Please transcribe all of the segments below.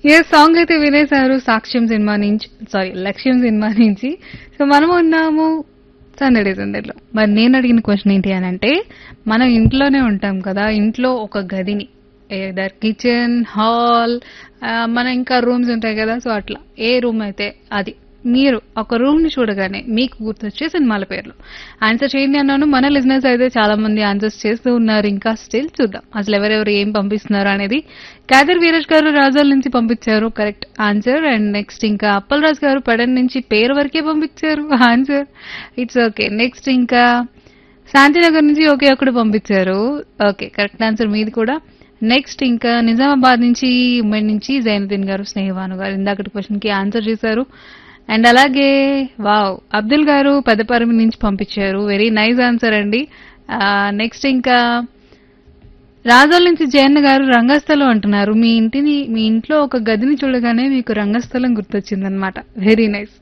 ఏ song అయితే వినేశారు సాక్ష్యం cinema నుంచి సారీ లక్ష్యం సినిమా నుంచి సో మనం ఉన్నాము సందడి సందడిలో మరి నేను అడిగిన క్వశ్చన్ ఏంటి అని అంటే మనం ఇంట్లోనే ఉంటాం కదా ఇంట్లో ఒక గదిని ఏదర్ కిచెన్ హాల్ మన ఇంకా రూమ్స్ ఉంటాయి కదా సో అట్లా ఏ రూమ్ అయితే అది మీరు ఒక రూమ్ ని చూడగానే మీకు గుర్తొచ్చే సినిమాల పేర్లు ఆన్సర్ చేయండి అన్నాను మన లిజినెస్ అయితే చాలా మంది ఆన్సర్స్ చేస్తూ ఉన్నారు ఇంకా స్టిల్ చూద్దాం అసలు ఎవరెవరు ఏం పంపిస్తున్నారు అనేది కాదర్ వీరేష్ గారు రాజాల నుంచి పంపించారు కరెక్ట్ ఆన్సర్ అండ్ నెక్స్ట్ ఇంకా అప్పలరాజు గారు పెడన్ నుంచి పేరు వరకే పంపించారు ఆన్సర్ ఇట్స్ ఓకే నెక్స్ట్ ఇంకా శాంతినగర్ నుంచి ఒకే ఒకడు పంపించారు ఓకే కరెక్ట్ ఆన్సర్ మీది కూడా నెక్స్ట్ ఇంకా నిజామాబాద్ నుంచి ఉమ్మడి నుంచి జైనుద్దీన్ గారు స్నేహవాను గారు ఇందాకటి క్వశ్చన్ కి ఆన్సర్ చేశారు అండ్ అలాగే వావ్ అబ్దుల్ గారు పెద్దపరమి నుంచి పంపించారు వెరీ నైస్ ఆన్సర్ అండి నెక్స్ట్ ఇంకా రాజోల్ నుంచి జయన్న గారు రంగస్థలం అంటున్నారు మీ ఇంటిని మీ ఇంట్లో ఒక గదిని చూడగానే మీకు రంగస్థలం గుర్తొచ్చిందనమాట వెరీ నైస్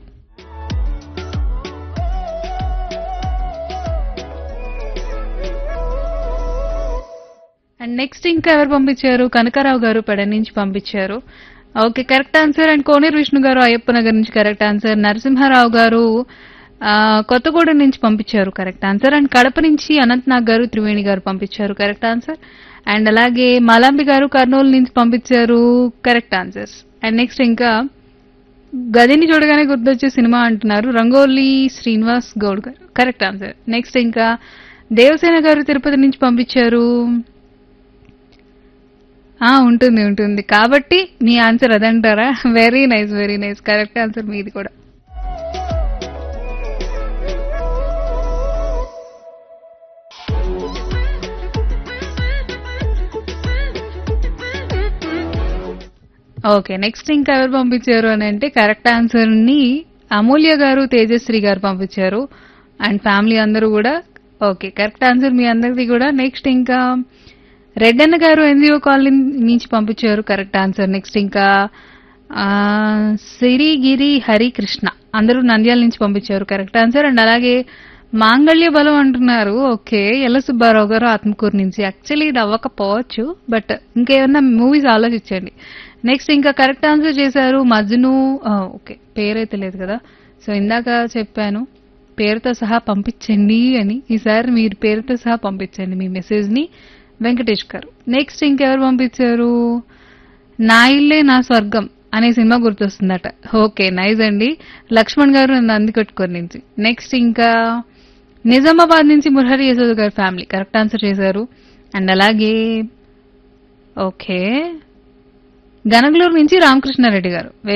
అండ్ నెక్స్ట్ ఇంకా ఎవరు పంపించారు కనకారావు గారు పెడ నుంచి పంపించారు okay correct answer and Koneru Vishnu గారు అయ్యప్ప నగర్ నుంచి కరెక్ట్ ఆన్సర్ నరసింహారావు గారు ఆ, కొత్తగూడెం నుంచి పంపించారు కరెక్ట్ ఆన్సర్ అండ్ కడప నుంచి అనంతనాగ్ గారు త్రివేణి గారు పంపించారు కరెక్ట్ ఆన్సర్ అండ్ అలాగే మలాంబి గారు కర్నూలు నుంచి పంపించారు కరెక్ట్ ఆన్సర్స్ అండ్ నెక్స్ట్ ఇంకా గదిని చూడగానే గుర్తొచ్చే సినిమా అంటున్నారు రంగోలి శ్రీనివాస్ గౌడ్ గారు కరెక్ట్ ఆన్సర్ నెక్స్ట్ ఇంకా దేవసేన గారు తిరుపతి నుంచి పంపించారు ఆ ఉంటుంది ఉంటుంది కాబట్టి మీ ఆన్సర్ అదంటారా very nice very nice correct answer మీది కూడా ఓకే నెక్స్ట్ ఇంకా ఎవరు పంపించారు అని అంటే కరెక్ట్ ఆన్సర్ ని అమూల్య గారు తేజశ్రీ గారు పంపించారు అండ్ ఫ్యామిలీ అందరూ కూడా ఓకే కరెక్ట్ ఆన్సర్ మీ అందరిది కూడా నెక్స్ట్ ఇంకా రెడ్డన్న గారు ఎన్జిఓ కాలనీ నుంచి పంపించారు కరెక్ట్ ఆన్సర్ నెక్స్ట్ ఇంకా ఆ, సిరిగిరి హరికృష్ణ అందరూ నంద్యాల నుంచి పంపించారు కరెక్ట్ ఆన్సర్ అండ్ అలాగే మాంగళ్య బలం అంటున్నారు ఓకే ఎల్ల సుబ్బారావు గారు ఆత్మకూరు నుంచి యాక్చువల్లీ ఇది అవ్వకపోవచ్చు బట్ ఇంకేమన్నా మూవీస్ ఆలోచించండి నెక్స్ట్ ఇంకా కరెక్ట్ ఆన్సర్ చేశారు మజ్ను ఆ, ఓకే పేరైతే లేదు కదా సో ఇందాక చెప్పాను పేరుతో సహా పంపించండి అని ఈసారి మీరు పేరుతో సహా పంపించండి మీ మెసేజ్ ని వెంకటేష్ గారు నెక్స్ట్ ఇంకెవరు పంపించారు నా ఇల్లే నా స్వర్గం అనే సినిమా గుర్తొస్తుందట ఓకే నైస్ అండి లక్ష్మణ్ గారు నన్ను అందుకొట్టుకొని నుంచి నెక్స్ట్ ఇంకా నిజామాబాద్ నుంచి మురహరి యశోద్ గారి ఫ్యామిలీ కరెక్ట్ ఆన్సర్ చేశారు అండ్ అలాగే ఓకే గనగలూరు నుంచి రామకృష్ణారెడ్డి గారు